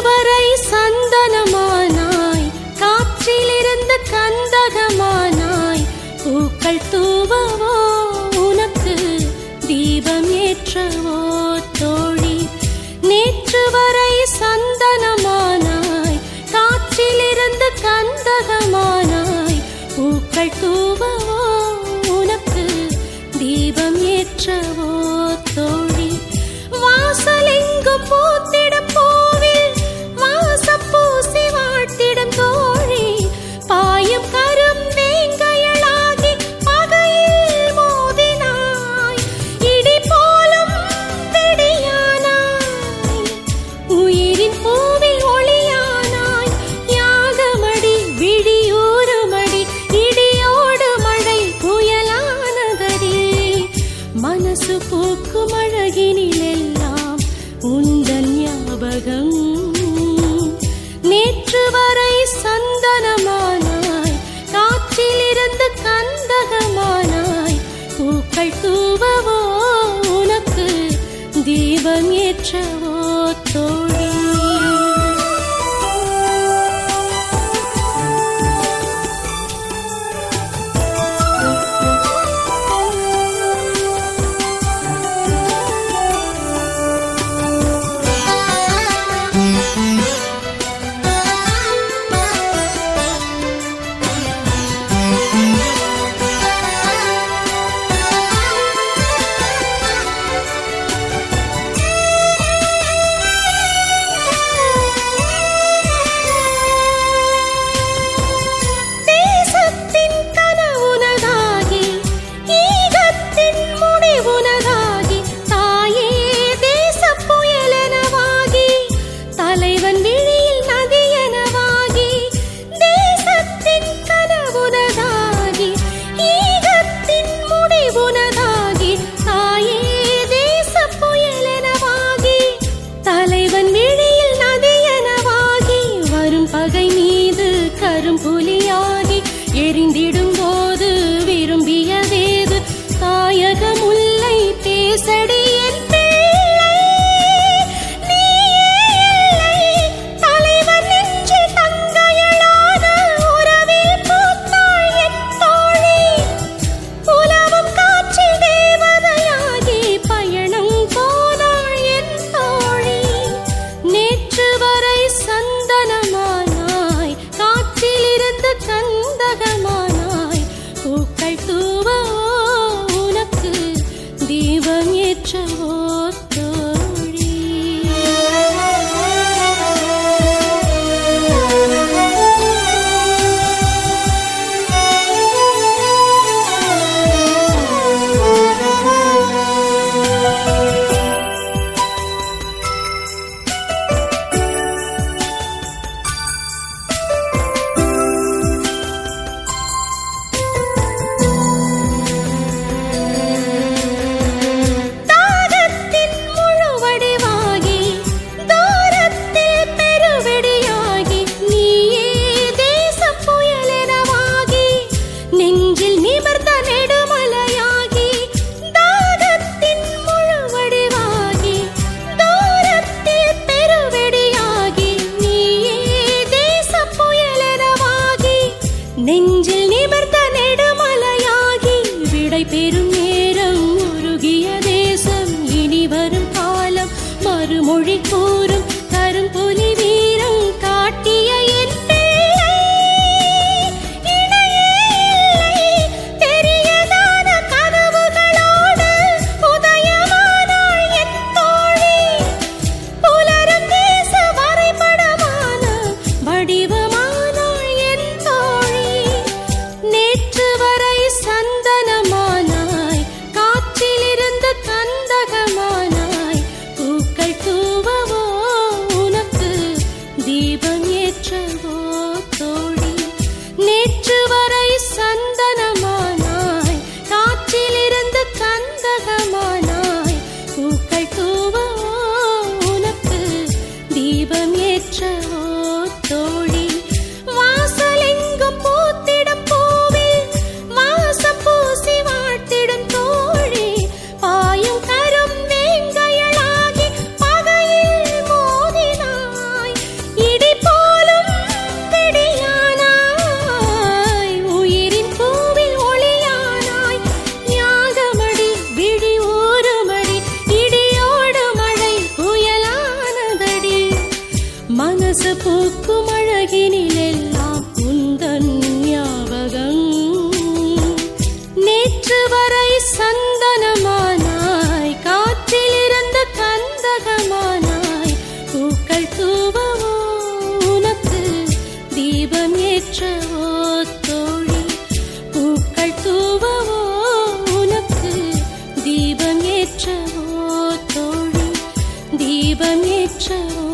வரை சந்தனமானாய் காற்றிலிருந்து கந்தகமானாய் பூக்கள் தூவவோ உனக்கு தீபம் ஏற்றவோ தோழி நேற்று வரை சந்தனமானாய் காற்றிலிருந்து கந்தகமானாய் பூக்கள் தூவவோ உனக்கு தீபம் ஏற்றவோ தோழி வாசலெங்கும் பூத்திடும் பூவில் வாசம் பூசி வாழ்த்திடும் தோழி பாயும் கரும் வேங்கையளாகி பகையில் மோதினாய் இடி போலும் வெடியானாய் உயிரின் பூவில் ஒளியானாய் யாகமடி விழியூறுமடி இடியோடு மழை புயலானதடி மனசு பூக்கும் அழகினிலெல்லாம் உந்தன் ஞாபகம் நேற்று வரை சந்தனமானாய் காற்றிலிருந்து கந்தகமானாய் பூக்கள் தூவவோ உனக்கு தீபம் ஏற்றவோ தோழி தேசத்தின் கனவுனதாகி ஈகத்தின் முடிவுனதாகி தாயே தேச புயலெனவாகி தலைவன் விழியில் நதியெனவாகி தேசத்தின் கனவுனதாகி ஈகத்தின் முடிவுனதாகி தாயே தேச புயலெனவாகி தலைவன் விழியில் நதியெனவாகி வரும் பகை மீது கரும்புலியாகி எரிந்திடும் போது விரும்பியதேது தாயக முல்லை பேசடி என் பிள்ளை நீயே இல்லை தலைவன் நெஞ்சில் தங்கையளான உறவில் பூத்தாள் என் தோழி உலவும் காற்றில் தேவதையாகி பயணம் போனாள் என் தோழி நேற்று வரை சந்தனமானாய் காற்றிலிருந்து கந்தகமானாய் பூக்கள் தூவோ உனக்கு தீபம் ஏற்றவோ தோழி தாகத்தின் முழுவடிவாகி தூரத்தில் பெருவெடியாகி நீயே தேச புயலெனவாகி நெஞ்சில் நிமிர்ந்த நெடுமலையாகி தாகத்தின் முழுவடிவாகி தூரத்தில் பெருவெடியாகி நீயே தேச புயலெனவாகி நெஞ்சில் நிமிர்ந்த நெடுமலையாகி விடை பெறும் நேரம் உருகிய தேசம் இனி வரும் காலம் மறுமொழி கூறும் கரும்புலி வீரம் காட்டிய என் பிள்ளை இணையே இல்லை தெரியதான கனவுகளோடு உதயமானாள் என் தோழி புலரும் தேச வரைபடமான வடிவமானாள் என் தோழி நேற்று வரை சந்தனமானாய் காற்றிலிருந்து கந்தகமானாய் பூக்கள் தூவவோ உனக்கு தீபம் ஏற்றவோ தோழி நேற்று வரை சந்தனமானாய் காற்றிலிருந்து கந்தகமானாய் பூக்கள் தூவவோ உனக்கு தீபம் ஏற்றவோ தோழி வாசலெங்கும் பூத்திடும் பூவில் வாசம் பூசி வாழ்த்திடும் தோழி பாயும் கரும் வேங்கையளாகி பகையில் மோதினாய் மனசு பூக்கும் அழகினிலெல்லாம் உந்தன் ஞாபகம் நேற்று வரை சந்தனமானாய் காற்றில் இருந்த கந்தகமானாய் பூக்கள் தூவவோ உனக்கு தீபம் ஏற்றவோ தோழி பூக்கள் தூவவோ உனக்கு தீபம் ஏற்றவோ தோழி தீபம் ஏற்றவோ